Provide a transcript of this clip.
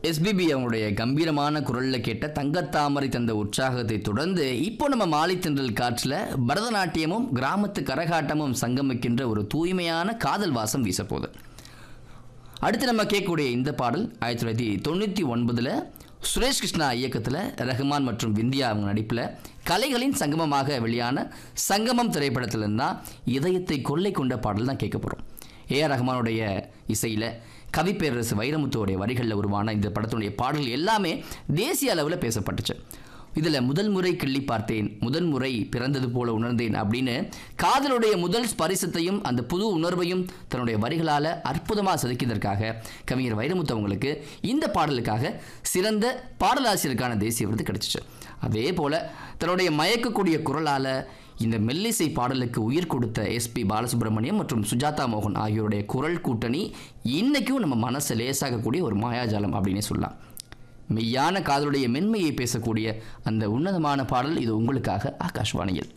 SPB அவங்களுடைய கம்பீரமான குரல்ல கேட்ட தங்கத்தாமரை தந்த உற்சாகத்தை தொடர்ந்து இப்போ நம்ம மாலைத்தென்றல் காற்றில் பரதநாட்டியமும் கிராமத்து கரகாட்டமும் சங்கமிக்கின்ற ஒரு தூய்மையான காதல் வாசம் வீசப்போகுது அடுத்து நம்ம கேட்கக்கூடிய இந்த பாடல் ஆயிரத்தி தொள்ளாயிரத்தி தொண்ணூற்றி ஒன்பதில் சுரேஷ் கிருஷ்ணா இயக்கத்தில் ரஹ்மான் மற்றும் விந்தியா அவங்க நடிப்பில் கலைகளின் சங்கமமாக வெளியான சங்கமம் திரைப்படத்தில் இருந்தால் இதயத்தை கொள்ளை கொண்ட பாடல் தான் கேட்க போகிறோம் ஏஆர் ரஹ்மானுடைய இசையில் கவிப்பேரரசு வைரமுத்துவோடைய வரிகளில் உருவான இந்த படத்துடைய பாடல் எல்லாமே தேசிய அளவில் பேசப்பட்டுச்சு இதில் முதல் முறை கிள்ளி பார்த்தேன் முதல் முறை பிறந்தது போல உணர்ந்தேன் அப்படின்னு காதலுடைய முதல் ஸ்பரிசத்தையும் அந்த புது உணர்வையும் தன்னுடைய வரிகளால் அற்புதமாக செதுக்கியதற்காக கவிஞர் வைரமுத்து அவங்களுக்கு இந்த பாடலுக்காக சிறந்த பாடலாசிரியருக்கான தேசிய விருது கிடைச்சிச்சு அதே போல் தன்னுடைய மயக்கக்கூடிய குரலால் இந்த மெல்லிசை பாடலுக்கு உயிர் கொடுத்த எஸ்பி பாலசுப்ரமணியம் மற்றும் சுஜாதா மோகன் ஆகியோருடைய குரல் கூட்டணி இன்னைக்கும் நம்ம மனசை லேசாகக்கூடிய ஒரு மாயாஜாலம் அப்படின்னே சொல்லலாம் மெய்யான காதலுடைய மென்மையை பேசக்கூடிய அந்த உன்னதமான பாடல் இது உங்களுக்காக ஆகாஷ்வாணியில்